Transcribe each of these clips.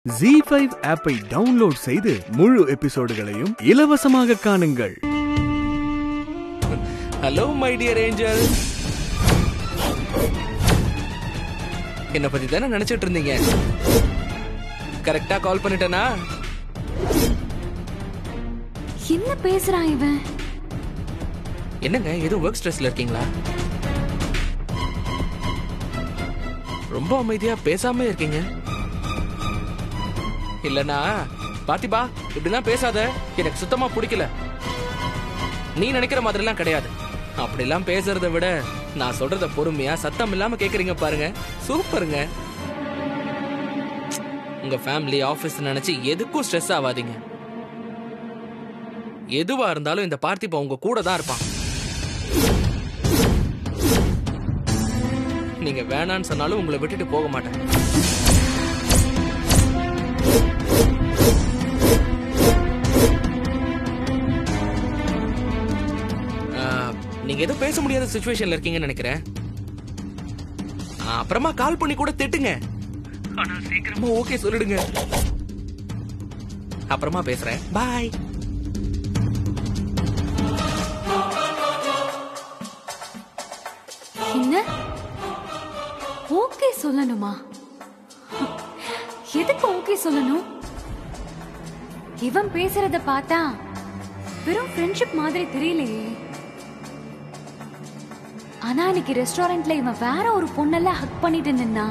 G five ஆப்பை download செய்து முழு எபிசோடுகளையும் இலவசமாக காணுங்கள் ஹலோ மை டியர் ஏஞ்சல் என்ன பத்தி தானே நினைச்சிட்டு இருந்தீங்க கரெக்டா கால் பண்ணிட்டேனா என்ன பேசுறான் இவன் என்னங்க எதுவும் ஒர்க் ஸ்ட்ரெஸ்ல இருக்கீங்களா ரொம்ப அமைதியா பேசாம இருக்கீங்க இல்லனா பாத்திபா இப்படிலாம் பேசாத எனக்கு சுத்தமா பிடிக்கல நீ நினைக்கிற மாதிரிலாம் கிடையாது அப்படிலாம் பேசுறதை விட நான் சொல்றத பொறுமையா சத்தம் இல்லாம கேக்குறீங்க பாருங்க சூப்பருங்க உங்க ஃபேமிலி ஆபீஸ் நினைச்சு எதுக்கும் ஸ்ட்ரெஸ் ஆகாதீங்க எதுவா இருந்தாலும் இந்த பார்த்திபா உங்க கூட தான் இருப்பான் நீங்க வேணான்னு சொன்னாலும் உங்களை விட்டுட்டு போக மாட்டேன் ஆஹ், நீங்க எதுவும் பேச முடியாத சுச்சுவேஷன்ல இருக்கீங்கன்னு நினைக்கிறேன் ஆஹ், அப்புறமா கால் பண்ணி கூட திட்டுங்க ஆனா சீக்கிரமா ஓகே சொல்லிடுங்க அப்புறமா பேசுறேன் பாய் என்ன ஓகே சொல்லணுமா எதுக்கு ஓகே சொல்லணும் இவன் பேசுறத பார்த்தா வெறும் ஃப்ரெண்ட்ஷிப் மாதிரி தெரியலையே ஆனா இன்னைக்கு ரெஸ்டாரண்ட்ல இவன் வேற ஒரு பொண்ணெல்லாம் ஹக் பண்ணிட்டு நின்னா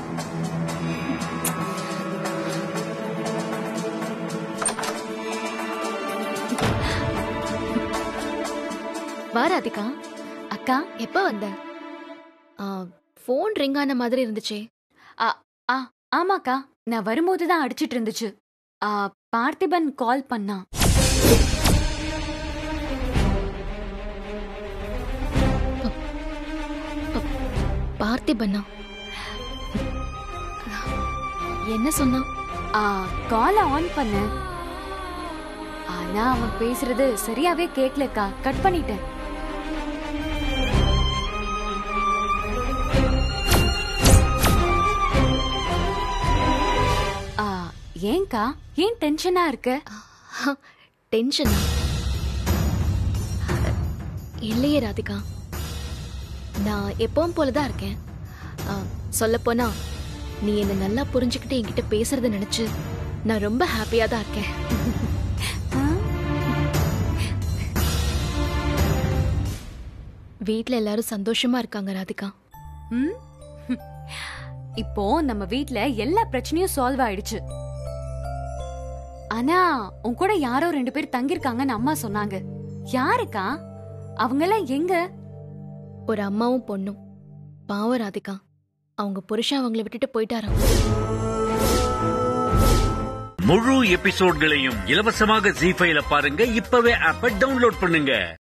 வா ராதிகா அக்கா எப்ப வந்த ஃபோன் ரிங் ஆன மாதிரி இருந்துச்சே ஆ ஆமாக்கா நான் வரும்போது தான் அடிச்சிட்டு இருந்துச்சு ஆ, பார்த்திபன் கால் பண்ணான் பார்த்திபண்ணா என்ன சொன்னா ஆ காலை ஆன் பண்ண ஆனா அவன் பேசுறது சரியாவே கேக்கலக்கா கட் பண்ணிட்டேன் ஆ, ஏன்க்கா ஏன் டென்ஷனா இருக்க டென்ஷனா இல்லையே ராதிகா நான் எப்பவும் போல தான் இருக்கேன் சொல்லப் போனா நீ என்ன நல்லா புரிஞ்சுக்கிட்டு என்கிட்ட பேசுறத நினைச்சு நான் ரொம்ப ஹாப்பியா தான் இருக்கேன் ஆ? வீட்ல எல்லாரும் சந்தோஷமா இருக்காங்க ராதிகா ம்? இப்போ நம்ம வீட்ல எல்லா பிரச்சனையும் சால்வ் ஆயிடுச்சு ஆனா உன் கூட யாரோ ரெண்டு பேர் தங்கிருக்காங்கன்னு அம்மா சொன்னாங்க யாருக்கா அவங்க எல்லாம் எங்க ஒரு அம்மாவும் பொண்ணும் பாவம் ராதிகா அவங்க புருஷன் அவங்கள விட்டுட்டு போயிட்டாராம் முழு எபிசோட்களையும் இலவசமாக ஜி ஃபைல பாருங்க இப்பவே ஆப்ப டவுன்லோட் பண்ணுங்க